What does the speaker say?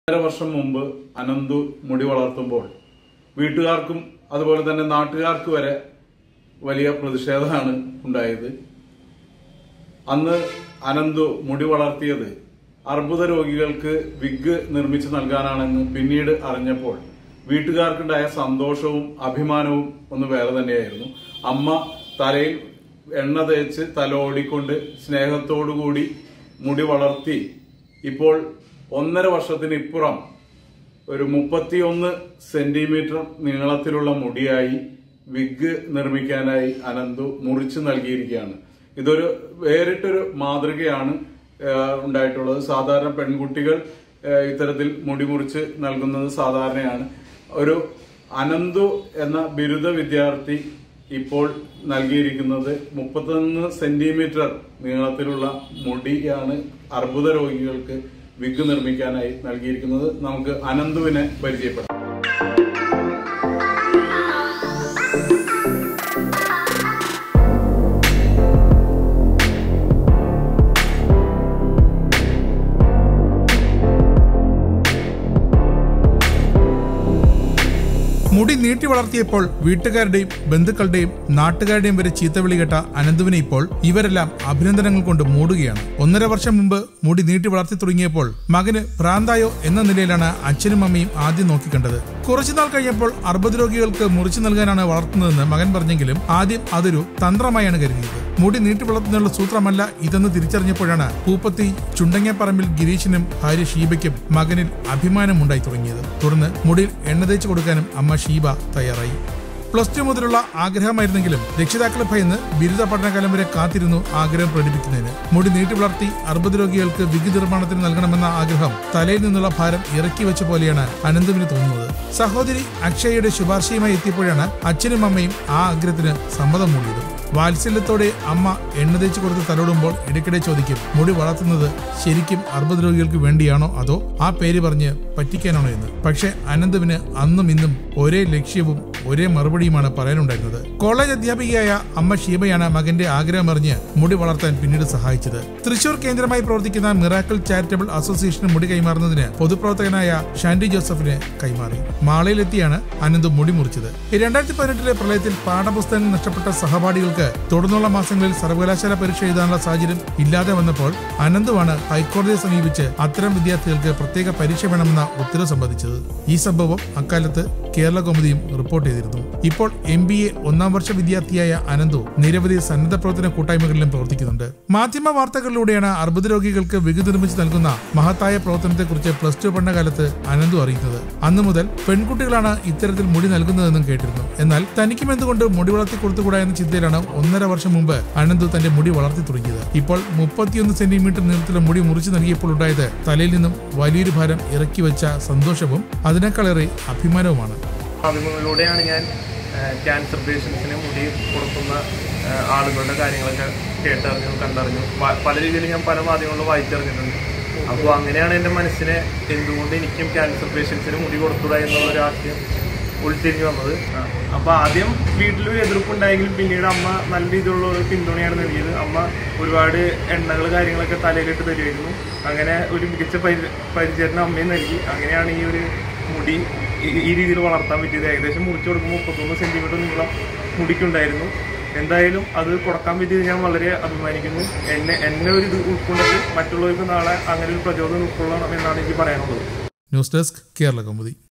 ഒന്നര വർഷം മുമ്പ് അനന്തു മുടി വളർത്തുമ്പോൾ വീട്ടുകാർക്കും അതുപോലെ തന്നെ നാട്ടുകാർക്ക് വരെ വലിയ പ്രതിഷേധമാണ് ഉണ്ടായത് അന്ന് അനന്തു മുടി വളർത്തിയത് അർബുദ രോഗികൾക്ക് വിഗ് നിർമ്മിച്ചു നൽകാനാണെന്ന് പിന്നീട് അറിഞ്ഞപ്പോൾ വീട്ടുകാർക്കുണ്ടായ സന്തോഷവും അഭിമാനവും ഒന്ന് വേറെ തന്നെയായിരുന്നു അമ്മ തലയിൽ എണ്ണ തേച്ച് തലോടിക്കൊണ്ട് സ്നേഹത്തോടുകൂടി മുടി വളർത്തി ഇപ്പോൾ ഒന്നര വർഷത്തിന് ഇപ്പുറം ഒരു മുപ്പത്തിയൊന്ന് സെന്റിമീറ്റർ നീളത്തിലുള്ള മുടിയായി വിഗ് നിർമ്മിക്കാനായി അനന്തു മുറിച്ചു നൽകിയിരിക്കുകയാണ് ഇതൊരു വേറിട്ടൊരു മാതൃകയാണ് ഏഹ്, ഉണ്ടായിട്ടുള്ളത് സാധാരണ പെൺകുട്ടികൾ ഏഹ്, ഇത്തരത്തിൽ മുടി മുറിച്ച് നൽകുന്നത് സാധാരണയാണ് ഒരു അനന്തു എന്ന ബിരുദ വിദ്യാർത്ഥി ഇപ്പോൾ നൽകിയിരിക്കുന്നത് മുപ്പത്തൊന്ന് സെന്റിമീറ്റർ നീളത്തിലുള്ള മുടിയാണ് അർബുദ രോഗികൾക്ക് വിഗ് നിർമ്മിക്കാനായി നൽകിയിരിക്കുന്നത് നമുക്ക് അനന്തുവിനെ പരിചയപ്പെടാം മുടി നീട്ടി വളർത്തിയപ്പോൾ വീട്ടുകാരുടെയും ബന്ധുക്കളുടെയും നാട്ടുകാരുടെയും വരെ ചീത്തവിളി കേട്ട അനന്തുവിനെ ഇപ്പോൾ ഇവരെല്ലാം അഭിനന്ദനങ്ങൾ കൊണ്ട് മൂടുകയാണ് ഒന്നര വർഷം മുമ്പ് മുടി നീട്ടി വളർത്തി തുടങ്ങിയപ്പോൾ മകന് ഭ്രാന്തായോ എന്ന നിലയിലാണ് അച്ഛനും അമ്മയും ആദ്യം നോക്കിക്കണ്ടത് കുറച്ചുനാൾ കഴിഞ്ഞപ്പോൾ അർബുദ രോഗികൾക്ക് മുറിച്ചു നൽകാനാണ് വളർത്തുന്നതെന്ന് മകൻ പറഞ്ഞെങ്കിലും ആദ്യം അതൊരു തന്ത്രമായാണ് കരുതിയത് മുടി നീട്ടി വളർത്തുന്നതിനുള്ള സൂത്രമല്ല ഇതെന്ന് തിരിച്ചറിഞ്ഞപ്പോഴാണ് പൂപ്പത്തി ചുണ്ടങ്ങപ്പറമ്പിൽ ഗിരീഷിനും ഭാര്യ ഷീബയ്ക്കും മകനിൽ അഭിമാനമുണ്ടായി തുടങ്ങിയത് തുടർന്ന് മുടിയിൽ എണ്ണ തേച്ച് കൊടുക്കാനും അമ്മ ഷീബ തയ്യാറായി പ്ലസ് ടു മുതലുള്ള ആഗ്രഹമായിരുന്നെങ്കിലും രക്ഷിതാക്കളെ ഭയന്ന് ബിരുദ പഠനകാലം വരെ കാത്തിരുന്നു ആഗ്രഹം പ്രകടിപ്പിക്കുന്നതിന് മുടി നീട്ടി വളർത്തി അർബുദ രോഗികൾക്ക് വിഗ് നിർമ്മാണത്തിന് നൽകണമെന്ന ആഗ്രഹം തലയിൽ നിന്നുള്ള ഭാരം ഇറക്കി വെച്ച പോലെയാണ് അനന്തുവിന് തോന്നുന്നത് സഹോദരി അക്ഷയയുടെ ശുപാർശയുമായി എത്തിയപ്പോഴാണ് അച്ഛനും അമ്മയും ആ ആഗ്രഹത്തിന് സമ്മതം മൂടിയത് വാത്സല്യത്തോടെ അമ്മ എണ്ണ തേച്ച് കൊടുത്ത് തലോടുമ്പോൾ ഇടയ്ക്കിടെ ചോദിക്കും മുടി വളർത്തുന്നത് ശരിക്കും അർബുദ രോഗികൾക്ക് വേണ്ടിയാണോ അതോ ആ പേര് പറഞ്ഞ് പറ്റിക്കാനാണോ എന്ന് പക്ഷെ അനന്തുവിന് അന്നും ഇന്നും ഒരേ ലക്ഷ്യവും ഒരേ മറുപടിയുമാണ് പറയാനുണ്ടായിരുന്നത് കോളേജ് അധ്യാപികയായ അമ്മ ഷീബയാണ് മകന്റെ ആഗ്രഹം അറിഞ്ഞ് മുടി വളർത്താൻ പിന്നീട് സഹായിച്ചത് തൃശൂർ കേന്ദ്രമായി പ്രവർത്തിക്കുന്ന മിറാക്കിൾ ചാരിറ്റബിൾ അസോസിയേഷന് മുടി കൈമാറുന്നതിന് പൊതുപ്രവർത്തകനായ ഷാൻഡി ജോസഫിനെ കൈമാറി മാളയിലെത്തിയാണ് അനന്ത് മുടി മുറിച്ചത് രണ്ടായിരത്തി പതിനെട്ടിലെ പ്രളയത്തിൽ പാഠപുസ്തകങ്ങൾ നഷ്ടപ്പെട്ട സഹപാഠികൾക്ക് തുടർന്നുള്ള മാസങ്ങളിൽ സർവകലാശാല പരീക്ഷ എഴുതാനുള്ള സാഹചര്യം ഇല്ലാതെ വന്നപ്പോൾ അനന്തുവാണ് ഹൈക്കോടതിയെ സമീപിച്ച് അത്തരം വിദ്യാർത്ഥികൾക്ക് പ്രത്യേക പരീക്ഷ വേണമെന്ന ഉത്തരവ് സംബന്ധിച്ചത് ഈ സംഭവം അക്കാലത്ത് കേരള കൗമുദിയും റിപ്പോർട്ട് ചെയ്തിരുന്നു ഇപ്പോൾ എം ബി എ ഒന്നാം വർഷ വിദ്യാർത്ഥിയായ അനന്തു നിരവധി സന്നദ്ധ പ്രവർത്തന കൂട്ടായ്മകളിലും പ്രവർത്തിക്കുന്നുണ്ട് മാധ്യമ വാർത്തകളിലൂടെയാണ് അർബുദ രോഗികൾക്ക് വിഗ് നിർമ്മിച്ച് നൽകുന്ന മഹത്തായ പ്രവർത്തനത്തെക്കുറിച്ച് പ്ലസ് ടു പഠനകാലത്ത് അനന്തു അറിയുന്നത് അന്നു മുതൽ പെൺകുട്ടികളാണ് ഇത്തരത്തിൽ മുടി നൽകുന്നതെന്നും കേട്ടിരുന്നു എന്നാൽ തനിക്കും എന്തുകൊണ്ട് മുടി വളർത്തി കൊടുത്തുകൂടാ എന്ന ചിന്തയിലാണ് ഒന്നര വർഷം മുമ്പ് അനന്തു തന്റെ മുടി വളർത്തി തുടങ്ങിയത് ഇപ്പോൾ മുപ്പത്തിയൊന്ന് സെന്റിമീറ്റർ നീളത്തിലുള്ള മുടി മുറിച്ചു നൽകിയപ്പോൾ ഉണ്ടായത് തലയിൽ നിന്നും വലിയൊരു ഭാരം ഇറക്കി വെച്ച സന്തോഷവും അതിനേക്കാളേറെ അഭിമാനവുമാണ് മാധ്യമങ്ങളിലൂടെയാണ് ഞാൻ ക്യാൻസർ പേഷ്യൻസിന് മുടി കൊടുക്കുന്ന ആ, ആളുകളുടെ കാര്യങ്ങളൊക്കെ കേട്ടറിഞ്ഞു കണ്ടറിഞ്ഞു പ- പല രീതിയിൽ ഞാൻ പല മാധ്യമങ്ങളിലും വായിച്ചറിഞ്ഞിട്ടുണ്ട് അപ്പോൾ അങ്ങനെയാണ് എൻ്റെ മനസ്സിനെ എന്തുകൊണ്ട് എനിക്കും ക്യാൻസർ പേഷ്യൻസിന് മുടി കൊടുത്തുകൂടാ എന്നുള്ളൊരു ആശയം ഉൾത്തിരിഞ്ഞു വന്നത് അപ്പോൾ ആദ്യം വീട്ടിലൊരു എതിർപ്പുണ്ടായെങ്കിലും പിന്നീട് അമ്മ നല്ല രീതിയിലുള്ള ഒരു പിന്തുണയാണ് നൽകിയത് അമ്മ ഒരുപാട് എണ്ണകൾ കാര്യങ്ങളൊക്കെ തലയിലിട്ട് തരുമായിരുന്നു അങ്ങനെ ഒരു മികച്ച പരി പരിചരണം അമ്മയും നൽകി അങ്ങനെയാണ് ഈ ഒരു മുടി ഈ- ഈ രീതിയിൽ വളർത്താൻ പറ്റിയത് ഏകദേശം മുറിച്ചു കൊടുക്കുമ്പോൾ മുപ്പത്തൊന്ന് സെന്റിമീറ്റർ നീളം മുടിക്കുണ്ടായിരുന്നു എന്തായാലും അത് കൊടുക്കാൻ പറ്റിയത് ഞാൻ വളരെ അഭിമാനിക്കുന്നു എന്നെ എന്നെ ഒരു ഇത് ഉൾക്കൊണ്ടിട്ട് മറ്റുള്ളവർക്ക് നാളെ അങ്ങനെ ഒരു പ്രചോദനം ഉൾക്കൊള്ളണം എന്നാണ് എനിക്ക് പറയാനുള്ളത് ന്യൂസ് ഡെസ്ക് കേരള കൗമുദി